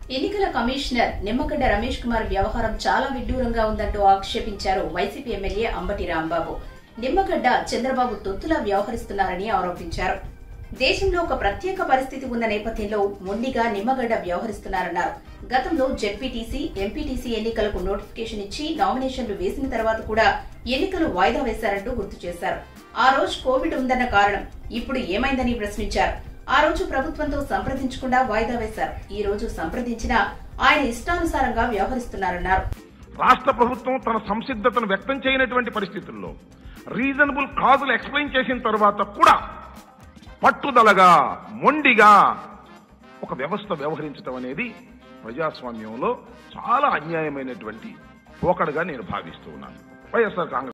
ఎన్నికల కమిషనర్ నిమ్మగడ్డ రమేష్ కుమార్ వ్యవహారం చాలా విడ్డూరంగా ఉందంటూ ఆక్షేపించారు వైసీపీ ఎమ్మెల్యే అంబటి రాంబాబు నిమ్మగడ్డ చంద్రబాబు తొత్తులా వ్యవహరిస్తున్నారని ఆరోపించారు దేశంలో ఒక ప్రత్యేక పరిస్థితి ఉన్న నేపథ్యంలో మొండిగా నిమ్మగడ్డ వ్యవహరిస్తున్నారన్నారు గతంలో జెడ్పీటీసీ ఎంపీటీసీ ఎన్నికలకు నోటిఫికేషన్ ఇచ్చి నామినేషన్లు వేసిన తర్వాత కూడా ఎన్నికలు వాయిదా వేశారంటూ గుర్తు చేశారు ఆ రోజు కోవిడ్ ఉందన్న కారణం ఇప్పుడు ఏమైందని ప్రశ్నించారు ఆ రోజు ప్రభుత్వంతో సంప్రదించకుండా వాయిదా వేశారు ఈ రోజు సంప్రదించినా ఆయన ఇష్టానుసారంగా వ్యవహరిస్తున్నారన్నారు రాష్ట్ర ప్రభుత్వం తన సంసిద్ధతను వ్యక్తం చేయనటువంటి పరిస్థితుల్లో రీజనబుల్ కాజులు ఎక్స్ప్లెయిన్ చేసిన తర్వాత కూడా పట్టుదలగా మొండిగా ఒక వ్యవస్థ వ్యవహరించడం అనేది ప్రజాస్వామ్యంలో చాలా అన్యాయమైనటువంటి పోకడగా నేను భావిస్తూ ఉన్నాను వైఎస్ఆర్ కాంగ్రెస్